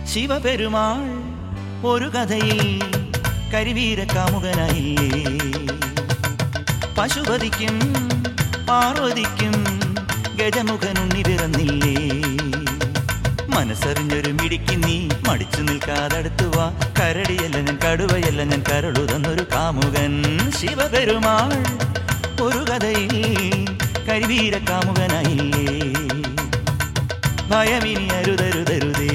ശിവപെരുമാൾ ഒരു കഥയിൽ കരിവീര കാമുകനായില്ലേ പശുപതിക്കും പാർവതിക്കും ഗജമുഖനുണ്ണി പിറന്നില്ലേ മനസ്സറിഞ്ഞൊരു മിടിക്ക് നീ മടിച്ചു നിൽക്കാതടുത്തു വാ കരടിയല്ല ഞാൻ കടുവയല്ല ഞാൻ കരളു തന്നൊരു കാമുകൻ ശിവപെരുമാൾ ഒരു കഥയിൽ കരിവീര കാമുകനായില്ലേ ഭയമിനി അരുതരുതരുതേ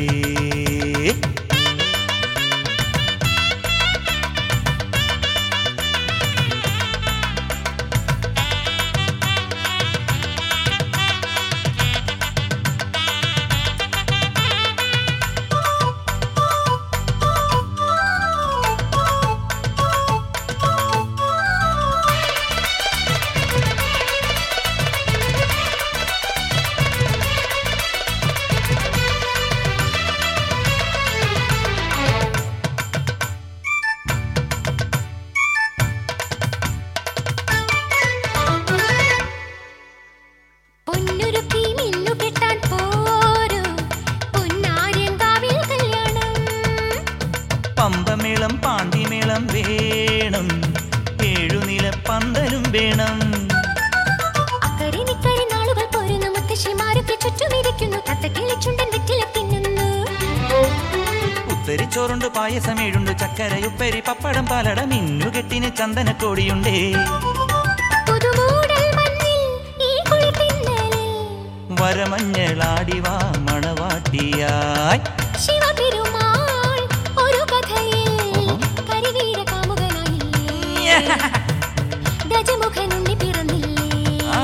പൊന്നുരുക്കി മിന്നു കെട്ടാൻ പോരൂ പൊന്നാര്യങ്കാവിൽ കല്യാണം പമ്പമേളം പാണ്ടിമേളം വേണം ഏഴുനില പന്തലും വേണം അക്കരെ നിക്കരെ നാളുകൾ പോരുന്നു മുത്തശ്ശിമാരൊക്കെ ചുറ്റുമിരിക്കുന്നു തത്തക്കിളിച്ചുണ്ടൻ വെറ്റില തിന്നുന്നു ഉത്തരിച്ചോറുണ്ട് പായസമേഴുണ്ട് ചക്കരയുപ്പരി പപ്പടം പാലട മിന്നുകെട്ടിന് ചന്ദനക്കോടിയുണ്ടേ പുതുമൂടൽ മഞ്ഞിൽ ഈ കുളിത്തിന്നലിൽ വരമഞ്ഞളാടിവാ മണവാട്ടിയായി ശിവപെരുമാൾ ഒരു കഥയിൽ കരിവീര കാമുകനായില്ലേ ഗജമുഖനുണ്ണി പിറന്നില്ലേ ആ.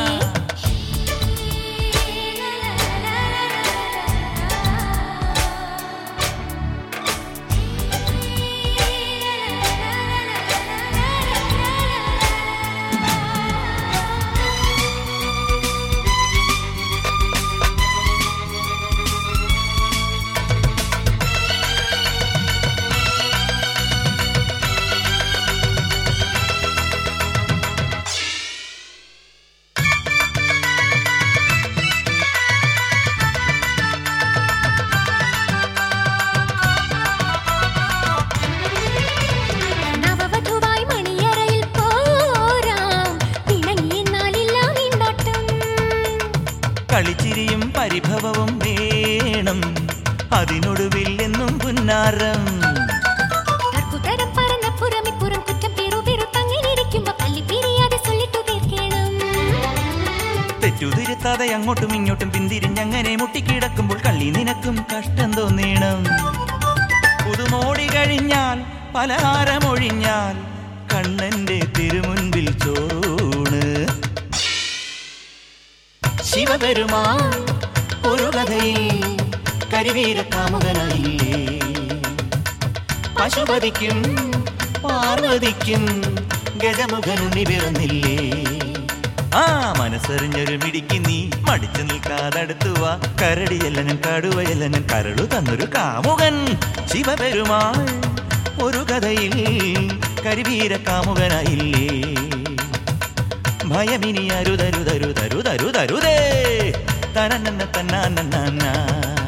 നവവധുവായി മണിയറയിൽ പോരാം പിണങ്ങിയെന്നാലില്ലാം വീണ്ടാട്ടം കളിച്ചിരിയും പരിഭവവും വേണം അതിനൊടുവിൽ എന്നും പുന്നാരം തർക്കുത്തരം പറഞ്ഞ പുറമിപ്പുറം കുറ്റം പെറു പെറു തങ്ങിലിരിക്കുമ്പോ പള്ളി പിരിയാതെ ചൊല്ലിട്ടു തീർക്കണം തെറ്റുതിരുത്താതെ അങ്ങോട്ടും ഇങ്ങോട്ടും പിന്തിരിഞ്ഞങ്ങനെ മുട്ടിക്കിടക്കുമ്പോൾ കള്ളി നിനക്കും കഷ്ടം തോന്നീണം പുതുമോടി കഴിഞ്ഞാൽ പലഹാരമൊഴിഞ്ഞാൽ കണ്ണന്റെ തിരുമുൻപിൽ ചോറൂണ് ശിവപെരുമാൾ ഒരു കഥയിൽ കരിവീര കാമുകനായില്ലേ പശുപതിക്കും പാർവതിക്കും ഗജമുഖനുണ്ണി പിറന്നില്ലേ ആ മനസ്സറിഞ്ഞൊരു മിടിക്ക് നീ മടിച്ചു നിൽക്കാതടുത്തു വാ കരടിയല്ല ഞാൻ കടുവയല്ല ഞാൻ കരളു തന്നൊരു കാമുകൻ ശിവപെരുമാൾ ഒരു കഥയിൽ കരിവീര കാമുകനായില്ലേ ഭയമിനി അരുതരുതരുതരുതരുതരുതേ തനന്ന തന്നാന്ന